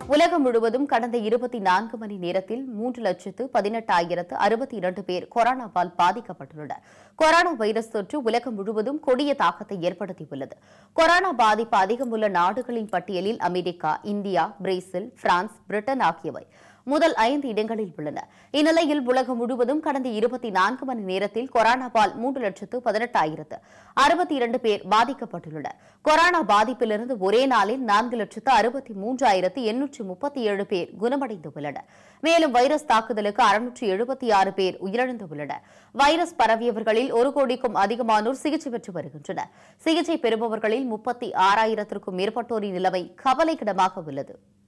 உலகம் முழுவதும் கடந்த இருபத்தி நான்கு மணி நேரத்தில் மூன்று லட்சத்து பதினெட்டாயிரத்து அறுபத்தி இரண்டு பேர் கொரோனாவால் பாதிக்கப்பட்டுள்ளனர் கொரோனா வைரஸ் தொற்று உலகம் முழுவதும் கொடிய தாக்கத்தை ஏற்படுத்தியுள்ளது கொரோனா பாதிப்பு அதிகம் உள்ள நாடுகளின் பட்டியலில் America India Brazil France Britain ஆகியவை முதல் ஐந்து இடங்களில் உள்ளன இந்நிலையில் உலகம் முழுவதும் கடந்த இருபத்தி நான்கு மணி நேரத்தில் கொரோனாவால் மூன்று லட்சத்து பதினெட்டாயிரத்து அறுபத்தி இரண்டு பேர் பாதிக்கப்பட்டுள்ளனர் கொரோனா பாதிப்பிலிருந்து ஒரே நாளில் நான்கு லட்சத்து அறுபத்தி மூன்றாயிரத்து எண்ணூற்று முப்பத்தி ஏழு பேர் குணமடைந்துள்ளனர் மேலும் வைரஸ் தாக்குதலுக்கு அறுநூற்று எழுபத்தி ஆறு பேர் உயிரிழந்துள்ளனர் வைரஸ் பரவியவர்களில் ஒரு கோடிக்கும் அதிகமானோர் சிகிச்சை பெற்று வருகின்றனர் சிகிச்சை பெறுபவர்களில் முப்பத்தி ஆறாயிரத்திற்கும் மேற்பட்டோரின் நிலைமை கவலைக்கிடமாக உள்ளது